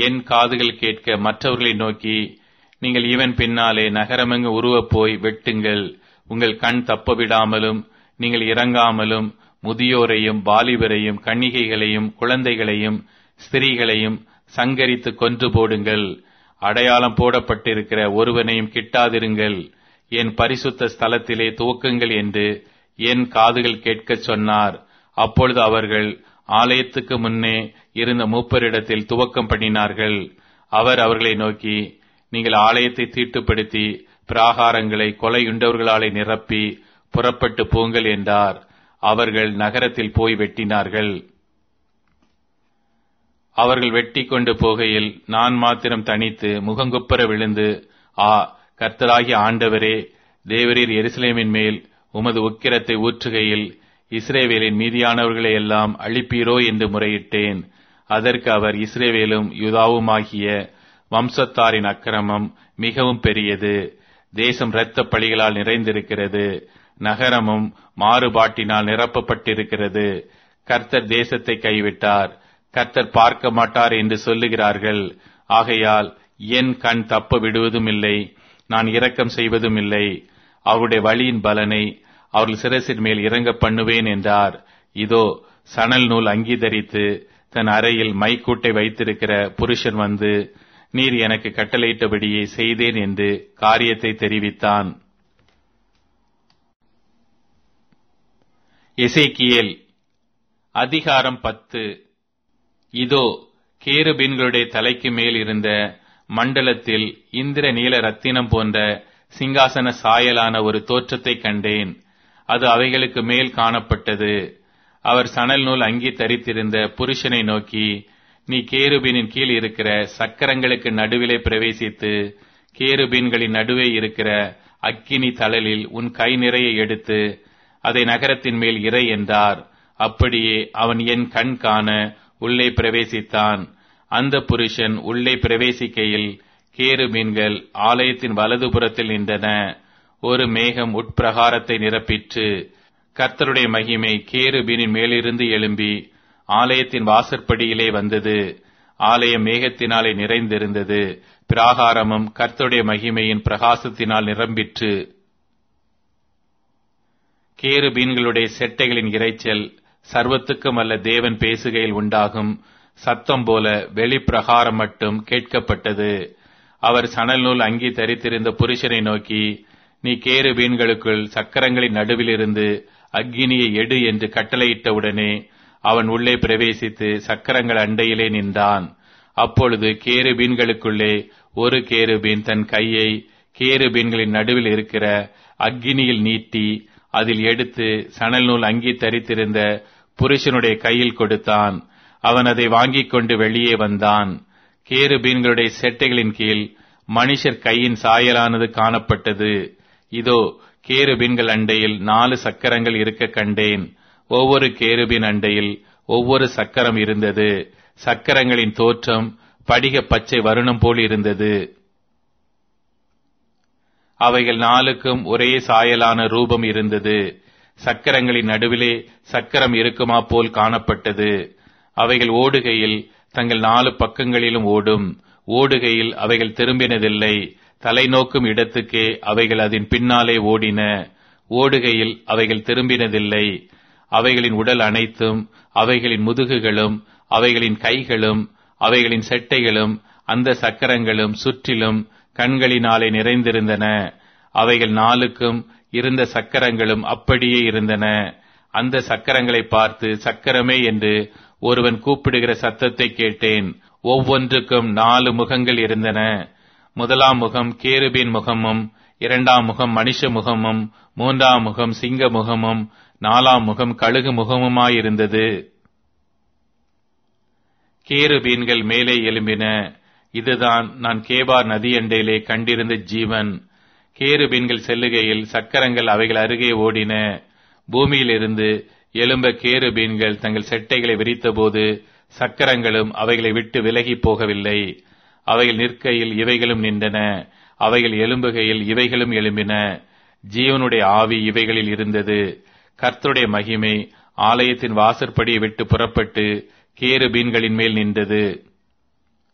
என் காதுகள் கேட்க மற்றவர்களை நோக்கி நீங்கள் இவன் பின்னாலே நகரமெங்கு உருவப் போய் வெட்டுங்கள் உங்கள் கண் தப்பவிடாமலும் நீங்கள் இறங்காமலும் முதியோரையும் வாலிபரையும் கன்னிகைகளையும் குழந்தைகளையும் ஸ்திரீகளையும் சங்கரித்து கொன்று போடுங்கள் அடையாளம் போடப்பட்டிருக்கிற ஒருவனையும் கிட்டாதிருங்கள் என் பரிசுத்த ஸ்தலத்திலே துவக்குங்கள் என்று என் காதுகள் கேட்கச் சொன்னார் அப்பொழுது அவர்கள் ஆலயத்துக்கு முன்னே இருந்த மூப்பரிடத்தில் துவக்கம் பண்ணினார்கள் அவர் அவர்களை நோக்கி நீங்கள் ஆலயத்தை தீட்டுப்படுத்தி பிராகாரங்களை கொலையுண்டவர்களாலே நிரப்பி புறப்பட்டு போங்கள் என்றார் அவர்கள் நகரத்தில் போய் வெட்டினார்கள் அவர்கள் வெட்டி கொண்டு போகையில் நான் மாத்திரம் தனித்து முகங்குப்புற விழுந்து ஆ கர்த்தராகிய ஆண்டவரே தேவரீர் எருசலேமின் மேல் உமது உக்கிரத்தை ஊற்றுகையில் இஸ்ரேவேலின் மீதியானவர்களை எல்லாம் அழிப்பீரோ என்று முறையிட்டேன் அதற்கு அவர் இஸ்ரேவேலும் யுதாவுமாகிய வம்சத்தாரின் அக்கிரமம் மிகவும் பெரியது தேசம் இரத்த பழிகளால் நிறைந்திருக்கிறது நகரமும் மாறுபாட்டினால் நிரப்பப்பட்டிருக்கிறது கர்த்தர் தேசத்தை கைவிட்டார் கர்த்தர் பார்க்க மாட்டார் என்று சொல்லுகிறார்கள் ஆகையால் என் கண் தப்ப விடுவதும் இல்லை நான் இரக்கம் செய்வதும் இல்லை அவருடைய வழியின் பலனை அவர்கள் சிரசின் மேல் இறங்க பண்ணுவேன் என்றார் இதோ சணல் நூல் அங்கீகரித்து தன் அறையில் மைக்கூட்டை வைத்திருக்கிற புருஷன் வந்து நீர் எனக்கு கட்டளையிட்டபடியே செய்தேன் என்று காரியத்தை தெரிவித்தான் எசேக்கியேல் அதிகாரம் பத்து இதோ கேருபீன்களுடைய தலைக்கு மேல் இருந்த மண்டலத்தில் இந்திர நீல ரத்தினம் போன்ற சிங்காசன சாயலான ஒரு தோற்றத்தை கண்டேன் அது அவைகளுக்கு மேல் காணப்பட்டது அவர் சணல் நூல் அங்கி தரித்திருந்த புருஷனை நோக்கி நீ கேருபீனின் கீழ் இருக்கிற சக்கரங்களுக்கு நடுவிலே பிரவேசித்து கேருபீன்களின் நடுவே இருக்கிற அக்கினி தழலில் உன் கை நிறைய எடுத்து அதை நகரத்தின் மேல் இறை என்றார் அப்படியே அவன் என் கண் காண உள்ளே பிரவேசித்தான் அந்த புருஷன் உள்ளே பிரவேசிக்கையில் கேரு மீன்கள் ஆலயத்தின் வலதுபுறத்தில் நின்றன ஒரு மேகம் உட்பிரகாரத்தை நிரப்பிற்று கர்த்தருடைய மகிமை கேருபீனின் மேலிருந்து எழும்பி ஆலயத்தின் வாசற்படியிலே வந்தது ஆலயம் மேகத்தினாலே நிறைந்திருந்தது பிராகாரமும் கர்த்தருடைய மகிமையின் பிரகாசத்தினால் நிரம்பிற்று கேருபீன்களுடைய செட்டைகளின் இரைச்சல் சர்வத்துக்கும் அல்ல தேவன் பேசுகையில் உண்டாகும் சத்தம் போல வெளிப்பிரகாரம் மட்டும் கேட்கப்பட்டது அவர் சணல் நூல் அங்கி தரித்திருந்த புருஷனை நோக்கி நீ கேரு வீண்களுக்குள் சக்கரங்களின் நடுவிலிருந்து அக்கினியை எடு என்று கட்டளையிட்டவுடனே அவன் உள்ளே பிரவேசித்து சக்கரங்கள் அண்டையிலே நின்றான் அப்பொழுது கேரு பீன்களுக்குள்ளே ஒரு கேருபீன் தன் கையை கேருபீன்களின் நடுவில் இருக்கிற அக்கினியில் நீட்டி அதில் எடுத்து சணல் நூல் அங்கி தரித்திருந்த புருஷனுடைய கையில் கொடுத்தான் அவன் அதை வாங்கிக் கொண்டு வெளியே வந்தான் கேருபீன்களுடைய செட்டைகளின் கீழ் மனுஷர் கையின் சாயலானது காணப்பட்டது இதோ கேருபீன்கள் அண்டையில் நாலு சக்கரங்கள் இருக்க கண்டேன் ஒவ்வொரு கேருபின் அண்டையில் ஒவ்வொரு சக்கரம் இருந்தது சக்கரங்களின் தோற்றம் படிக பச்சை வருணம் போல் இருந்தது அவைகள் நாளுக்கும் ஒரே சாயலான ரூபம் இருந்தது சக்கரங்களின் நடுவிலே சக்கரம் இருக்குமா போல் காணப்பட்டது அவைகள் ஓடுகையில் தங்கள் நாலு பக்கங்களிலும் ஓடும் ஓடுகையில் அவைகள் திரும்பினதில்லை தலை நோக்கும் இடத்துக்கே அவைகள் அதன் பின்னாலே ஓடின ஓடுகையில் அவைகள் திரும்பினதில்லை அவைகளின் உடல் அனைத்தும் அவைகளின் முதுகுகளும் அவைகளின் கைகளும் அவைகளின் செட்டைகளும் அந்த சக்கரங்களும் சுற்றிலும் கண்களினாலே நிறைந்திருந்தன அவைகள் நாளுக்கும் இருந்த சக்கரங்களும் அப்படியே இருந்தன அந்த சக்கரங்களை பார்த்து சக்கரமே என்று ஒருவன் கூப்பிடுகிற சத்தத்தை கேட்டேன் ஒவ்வொன்றுக்கும் நாலு முகங்கள் இருந்தன முதலாம் முகம் கேருபின் முகமும் இரண்டாம் முகம் மனுஷ முகமும் மூன்றாம் முகம் சிங்க முகமும் நாலாம் முகம் கழுகு முகமுமாயிருந்தது கேருபீன்கள் மேலே எழும்பின இதுதான் நான் கேபார் நதியண்டையிலே கண்டிருந்த ஜீவன் கேருபீன்கள் செல்லுகையில் சக்கரங்கள் அவைகள் அருகே ஓடின பூமியிலிருந்து எழும்ப கேருபீன்கள் தங்கள் செட்டைகளை விரித்தபோது சக்கரங்களும் அவைகளை விட்டு விலகி போகவில்லை அவைகள் நிற்கையில் இவைகளும் நின்றன அவைகள் எழும்புகையில் இவைகளும் எழும்பின ஜீவனுடைய ஆவி இவைகளில் இருந்தது கர்த்தருடைய மகிமை ஆலயத்தின் வாசற்படியை விட்டு புறப்பட்டு கேருபீன்களின் மேல் நின்றது